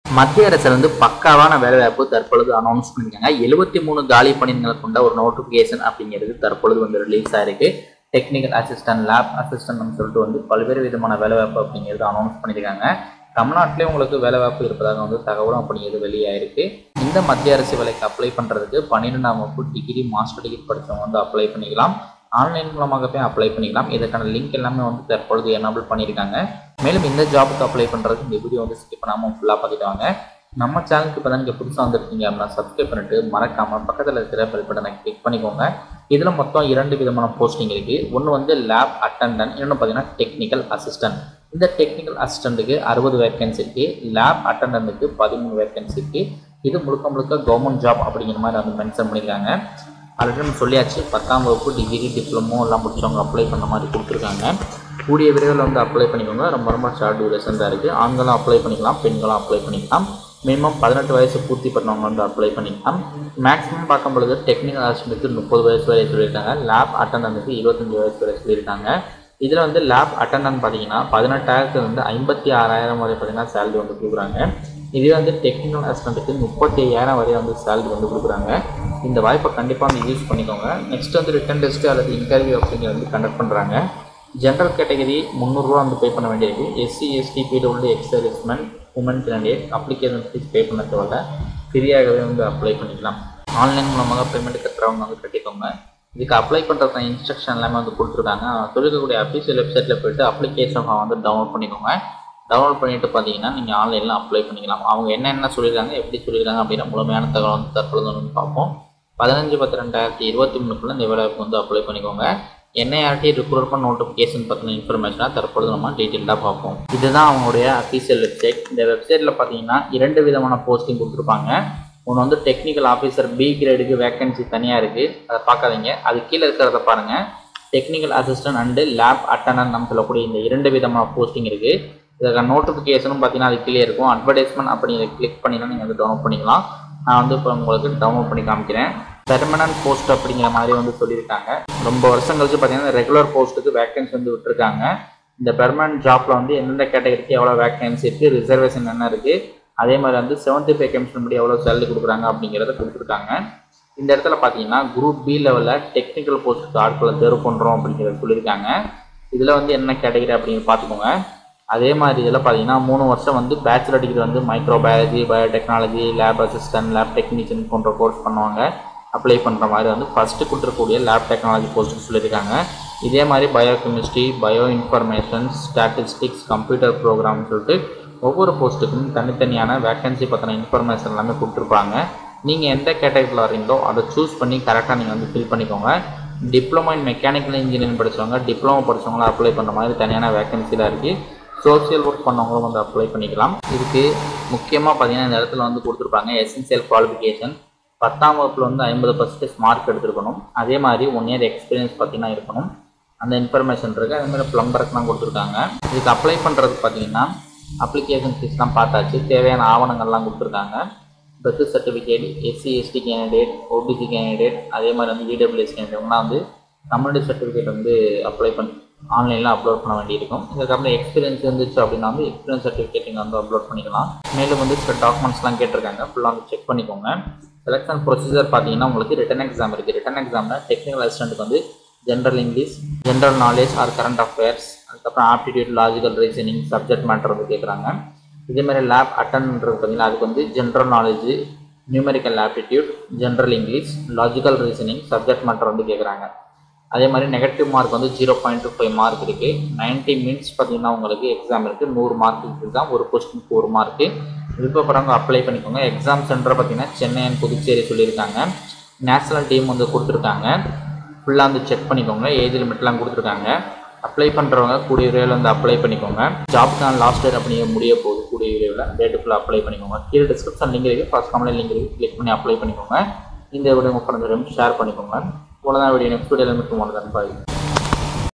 மத்திய அரசு வந்து பக்காவான வேலைவாய்ப்பு தற்பொழுது அனௌன்ஸ் பண்ணியிருக்காங்க எழுபத்தி மூணு காலி பணியிடங்களை கொண்ட ஒரு நோட்டிஃபிகேஷன் அப்படிங்கிறது தற்பொழுது வந்து ரிலீஸ் ஆயிருக்கு டெக்னிக்கல் அசிஸ்டன்ட் லேப் அசிஸ்டன்ட்னு சொல்லிட்டு வந்து பல்வேறு விதமான வேலைவாய்ப்பு அப்படிங்கிறது அனௌன்ஸ் பண்ணியிருக்காங்க தமிழ்நாட்டிலே உங்களுக்கு வேலைவாய்ப்பு இருப்பதாக வந்து தகவலும் அப்படிங்கிறது வெளியாயிருக்கு இந்த மத்திய அரசு வேலைக்கு அப்ளை பண்ணுறதுக்கு பன்னிரெண்டாம் வகுப்பு டிகிரி மாஸ்டர் டிகிரி படித்தவங்க வந்து அப்ளை பண்ணிக்கலாம் ஆன்லைன் மூலமாகவே அப்ளை பண்ணிக்கலாம் இதற்கான லிங்க் எல்லாமே வந்து தற்பொழுது எனபிள் பண்ணியிருக்காங்க மேலும் இந்த ஜாபுக்கு அப்ளை பண்ணுறதுக்கு இந்த வீடியோ வந்து ஸ்கிப் பண்ணாமல் ஃபுல்லாக பார்த்துட்டு வாங்க நம்ம சேனலுக்கு இப்போ தான் நீங்கள் புதுசாக வந்திருக்கீங்க அப்படின்னா சப்ஸ்கிரைப் பண்ணிட்டு மறக்காமல் பக்கத்தில் இருக்கிற பெல் பட்டனை கிளிக் பண்ணிக்கோங்க இதில் மொத்தம் இரண்டு விதமான போஸ்டிங் இருக்குது ஒன்று வந்து லேப் அட்டண்டன்ட் இன்னொன்று பார்த்தீங்கன்னா டெக்னிக்கல் அசிஸ்டன்ட் இந்த டெக்னிக்கல் அசிஸ்டண்ட்டுக்கு அறுபது வேக்கன்சி இருக்குது லேப் அட்டண்டன்ட்டுக்கு பதிமூணு வேக்கன்சி இருக்குது இது முழுக்க முழுக்க கவர்மெண்ட் ஜாப் அப்படிங்கிற மாதிரி வந்து மென்ஷன் பண்ணியிருக்காங்க ஆல்ரெடி நம்ம சொல்லியாச்சு பத்தாம் வகுப்பு டிகிரி டிப்ளமோ எல்லாம் முடிச்சவங்க அப்ளை பண்ண மாதிரி கொடுத்துருக்காங்க கூடிய விரைவில் வந்து அப்ளை பண்ணிக்கோங்க ரொம்ப ரொம்ப ஷார்ட் டியூரேஷன் தான் இருக்குது ஆண்களும் அப்ளை பண்ணிக்கலாம் பெண்களும் அப்ளை பண்ணிக்கலாம் மினிமம் பதினெட்டு வயசு பூர்த்தி பண்ணவங்க வந்து அப்ளை பண்ணிக்கலாம் மேக்ஸிமம் பார்க்கும் பொழுது டெக்னிக்கல் அசிஸ்டன்ட்டுக்கு முப்பது வயசு வரை சொல்லியிருக்காங்க லேப் அட்டண்டன்ட்டுக்கு இருபத்தஞ்சி வயசு வரை சொல்லியிருக்காங்க இதில் வந்து லேப் அட்டண்டன்ட் பார்த்தீங்கன்னா பதினெட்டாயிரத்துல வந்து ஐம்பத்தி ஆறாயிரம் வரை பார்த்தீங்கன்னா சேலரி வந்து கொடுக்குறாங்க இதுவே வந்து டெக்னிக்கல் அசிஸ்டண்ட்டுக்கு முப்பத்தி ஐயாயிரம் வரை வந்து சேலரி வந்து கொடுக்குறாங்க இந்த வாய்ப்பை கண்டிப்பாக வந்து யூஸ் பண்ணிக்கோங்க நெக்ஸ்ட் வந்து ரிட்டன் டெஸ்ட் அல்லது இன்டர்வியூ அப்படிங்கிறது வந்து கண்டக்ட் பண்ணுறாங்க ஜென்ரல் கேட்டகரி முந்நூறுரூவா வந்து பே பண்ண வேண்டியிருக்கு SC ST PWD ex serviceman woman candidate application fee pay பண்ண தேவையில்ல ஃப்ரீயாகவே வந்து அப்ளை பண்ணிக்கலாம் ஆன்லைன் மூலமாக பேமெண்ட் கட்டுறவங்க வந்து கட்டிக்கோங்க இதுக்கு அப்ளை பண்ணுறதுக்கான இன்ஸ்ட்ரக்ஷன் எல்லாமே வந்து கொடுத்துருக்காங்க சொல்லிக்கக்கூடிய அஃபீஷியல் வெப்சைட்டில் போயிட்டு அப்ளிகேஷன் ஃபார்ம் வந்து டவுன்லோட் பண்ணிக்கோங்க டவுன்லோட் பண்ணிட்டு பார்த்தீங்கன்னா நீங்கள் ஆன்லைனில் அப்ளை பண்ணிக்கலாம் அவங்க என்னென்ன சொல்லியிருக்காங்க எப்படி சொல்லியிருக்காங்க அப்படின்ற முழுமையான தகவல் வந்து தற்பொழுது வந்து பார்ப்போம் பதினஞ்சு பத்து ரெண்டாயிரத்தி இருபத்தி மூணுக்குள்ள இந்த வேலைவாய்ப்பு வந்து அப்ளை பண்ணிக்கோங்க என்ஐஆர்டி ரிக்ரூட்மெண்ட் நோட்டிஃபிகேஷன் பற்றின இன்ஃபர்மேஷனாக தற்பொழுது நம்ம டீட்டெயிலாக பார்ப்போம் இதுதான் அவங்களுடைய அஃபீஷியல் வெப்சைட் இந்த வெப்சைட்டில் பார்த்தீங்கன்னா இரண்டு விதமான போஸ்டிங் கொடுத்துருப்பாங்க ஒன்று வந்து டெக்னிக்கல் ஆஃபீஸர் பி கிரேடுக்கு வேக்கன்சி தனியாக இருக்குது அதை பார்க்காதீங்க அது கீழே இருக்கிறத பாருங்கள் technical assistant and lab attendant நம்ம சொல்லக்கூடிய இந்த இரண்டு விதமான போஸ்டிங் இருக்குது இதுக்கான நோட்டிஃபிகேஷனும் பார்த்தீங்கன்னா அது கீழே இருக்கும் அட்வர்டைஸ்மெண்ட் அப்படிங்கிறத கிளிக் பண்ணினா நீங்கள் வந்து டவுன்லோட் பண்ணிக்கலாம் நான் வந்து இப்போ உங்களுக்கு டவுன்லோட் பண்ணி காமிக்கிறேன் பெர்மனன்ட் போஸ்ட் அப்படிங்கிற மாதிரி வந்து சொல்லியிருக்காங்க ரொம்ப வருஷம் கழிச்சு பார்த்தீங்கன்னா ரெகுலர் போஸ்ட்டுக்கு வேக்கன்சி வந்து விட்டுருக்காங்க இந்த பெர்மனன்ட் ஜாப்ல வந்து எந்தெந்த கேட்டகரிக்கு எவ்வளோ வேக்கன்சி இருக்குது ரிசர்வேஷன் என்ன இருக்குது அதே மாதிரி வந்து செவன்த்தி ஃபைவ் கமிஷன் படி எவ்வளோ சேலரி கொடுக்குறாங்க அப்படிங்கிறத கொடுத்துருக்காங்க இந்த இடத்துல பார்த்தீங்கன்னா குரூப் பி லெவலில் டெக்னிக்கல் போஸ்ட்டுக்கு ஆட்களை தேர்வு பண்ணுறோம் அப்படிங்கிறத சொல்லியிருக்காங்க இதில் வந்து என்ன கேட்டகரி அப்படின்னு பார்த்துக்கோங்க அதே மாதிரி இதில் பார்த்தீங்கன்னா மூணு வருஷம் வந்து பேச்சுலர் டிகிரி வந்து microbiology biotechnology lab assistant lab technician போன்ற கோர்ஸ் பண்ணுவாங்க அப்ளை பண்ணுற மாதிரி வந்து ஃபஸ்ட்டு கொடுத்துருக்கூடிய லேப் டெக்னாலஜி போஸ்ட்டுக்கு சொல்லியிருக்காங்க இதே மாதிரி bio chemistry bio information statistics computer ப்ரோக்ராம்னு சொல்லிட்டு ஒவ்வொரு போஸ்ட்டுக்கும் தனித்தனியான வேக்கன்சி பற்றின இன்ஃபர்மேஷன் எல்லாமே கொடுத்துருப்பாங்க நீங்கள் எந்த கேட்டகரியில் வரீங்களோ அதை சூஸ் பண்ணி கரெக்டாக நீங்கள் வந்து ஃபில் பண்ணிக்கோங்க டிப்ளமோ இன் மெக்கானிக்கல் இன்ஜினியரிங் படித்தவங்க டிப்ளமோ படித்தவங்களும் அப்ளை பண்ணுற மாதிரி தனியான வேக்கன்சிலாம் இருக்குது சோசியல் ஒர்க் பண்ணவங்களும் வந்து அப்ளை பண்ணிக்கலாம் இதுக்கு முக்கியமாக பார்த்தீங்கன்னா இந்த இடத்துல வந்து கொடுத்துருப்பாங்க எசென்சியல் குவாலிஃபிகேஷன் பத்தாம் வகுப்பில் வந்து ஐம்பது பர்சன்டேஜ் மார்க் எடுத்துருக்கணும் அதே மாதிரி ஒன் இயர் எக்ஸ்பீரியன்ஸ் பார்த்தீங்கன்னா இருக்கணும் அந்த இன்ஃபர்மேஷன் இருக்குது அதே மாதிரி ப்ளம்பருக்குலாம் கொடுத்துருக்காங்க இதுக்கு அப்ளை பண்ணுறதுக்கு பார்த்தீங்கன்னா அப்ளிகேஷன் ஃபீஸ்லாம் பார்த்தாச்சு தேவையான ஆவணங்கள்லாம் கொடுத்துருக்காங்க birth certificate SC ST candidate OBC candidate அதே மாதிரி வந்து இடபிள்யூஎஸ் கேண்டிடேட்லாம் வந்து கம்யூனிட்டி சர்டிஃபிகேட் வந்து அப்ளை பண்ணி ஆன்லைனில் அப்லோட் பண்ண வேண்டியிருக்கும் இதுக்கப்புறம் எக்ஸ்பீரியன்ஸ் இருந்துச்சு அப்படின்னா வந்து எக்ஸ்பீரியன்ஸ் சர்டிஃபிகேட் நீங்கள் வந்து அப்லோட் பண்ணிக்கலாம் மேலும் வந்து சில டாக்குமெண்ட்ஸ்லாம் கேட்டிருக்காங்க ஃபுல்லாக வந்து செக் பண்ணிக்கோங்க செலெக்ஷன் ப்ரொசீஜர் பார்த்தீங்கன்னா உங்களுக்கு ரிட்டன் எக்ஸாம் இருக்குது ரிட்டன் எக்ஸாமில் டெக்னிக்கல் அசிஸ்டன்ட்டுக்கு வந்து general English general knowledge or current affairs அதுக்கப்புறம் aptitude logical reasoning subject matter வந்து கேட்குறாங்க இதேமாதிரி லேப் அட்டன்றது பார்த்தீங்கன்னா அதுக்கு வந்து general knowledge numerical aptitude general English logical reasoning subject matter வந்து கேட்குறாங்க அதே மாதிரி நெகட்டிவ் மார்க் வந்து zero point two five mark இருக்குது நைன்ட்டி மினிட்ஸ் பார்த்தீங்கன்னா உங்களுக்கு எக்ஸாம் இருக்குது நூறு மார்க்கு தான் ஒரு கொஸ்டினுக்கு ஒரு மார்க்கு விருப்பப்படுறவங்க அப்ளை பண்ணிக்கோங்க எக்ஸாம் சென்டர் பார்த்தீங்கன்னா சென்னை அண்ட் புதுச்சேரி சொல்லியிருக்காங்க நேஷனல் டீம் வந்து கொடுத்துருக்காங்க ஃபுல்லாக வந்து செக் பண்ணிக்கோங்க ஏஜ் லிமிட்லாம் கொடுத்துருக்காங்க அப்ளை பண்ணுறவங்க கூடிய விரைவில் வந்து அப்ளை பண்ணிக்கோங்க ஜாப்க்கான லாஸ்ட் டேட் அப்படிங்க முடிய போகுது கூடிய விரைவில் டேட்டு ஃபுல்லாக அப்ளை பண்ணிக்கோங்க கீழே டிஸ்கிரிப்ஷன் லிங்க் இருக்குது ஃபஸ்ட் கமெண்ட் லிங்க் இருக்குது கிளிக் பண்ணி அப்ளை பண்ணிக்கோங்க இந்த வீடியோ உங்கள் ஃப்ரெண்ட்ஸ் ஷேர் பண்ணிக்கோங்க இவ்வளோதான் வீடியோ நெக்ஸ்ட் வீடியோவில் மட்டும் ஒன்று தான் பாய்